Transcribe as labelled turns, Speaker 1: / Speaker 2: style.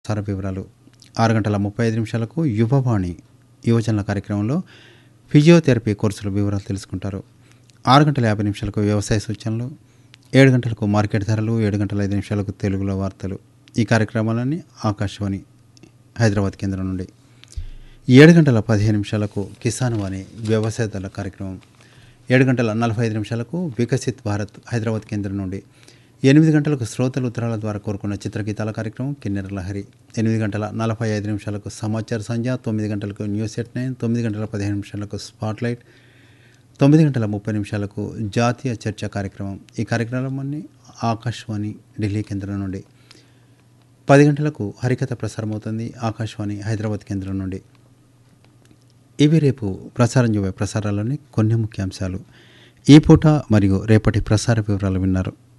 Speaker 1: సార వివరాలు ఆరు గంటల ముప్పై ఐదు నిమిషాలకు యువవాణి యువజనుల కార్యక్రమంలో ఫిజియోథెరపీ కోర్సుల వివరాలు తెలుసుకుంటారు ఆరు గంటల యాభై నిమిషాలకు వ్యవసాయ సూచనలు ఏడు గంటలకు మార్కెట్ ధరలు ఏడు గంటల ఐదు నిమిషాలకు తెలుగులో వార్తలు ఈ కార్యక్రమాలన్నీ ఆకాశవాణి హైదరాబాద్ కేంద్రం నుండి ఏడు గంటల పదిహేను నిమిషాలకు కిసాన్ వాణి వ్యవసాయదారుల కార్యక్రమం ఏడు గంటల నలభై ఐదు నిమిషాలకు వికసిత్ భారత్ హైదరాబాద్ కేంద్రం నుండి ఎనిమిది గంటలకు శ్రోతలు ఉత్తరాల ద్వారా కోరుకున్న చిత్రగీతాల కార్యక్రమం కిన్నెర లహరి ఎనిమిది గంటల నలభై ఐదు నిమిషాలకు సమాచార సంధ్య తొమ్మిది గంటలకు న్యూస్ ఎట్ నైన్ తొమ్మిది గంటల పదిహేను నిమిషాలకు స్పాట్లైట్ తొమ్మిది గంటల ముప్పై నిమిషాలకు జాతీయ చర్చ కార్యక్రమం ఈ కార్యక్రమాన్ని ఆకాశవాణి ఢిల్లీ కేంద్రం నుండి పది గంటలకు హరికథ ప్రసారమవుతుంది ఆకాశవాణి హైదరాబాద్ కేంద్రం నుండి ఇవి రేపు ప్రసారం చేయబోయే ప్రసారాల్లోని కొన్ని ముఖ్యాంశాలు ఈ పూట మరియు రేపటి ప్రసార వివరాలు విన్నారు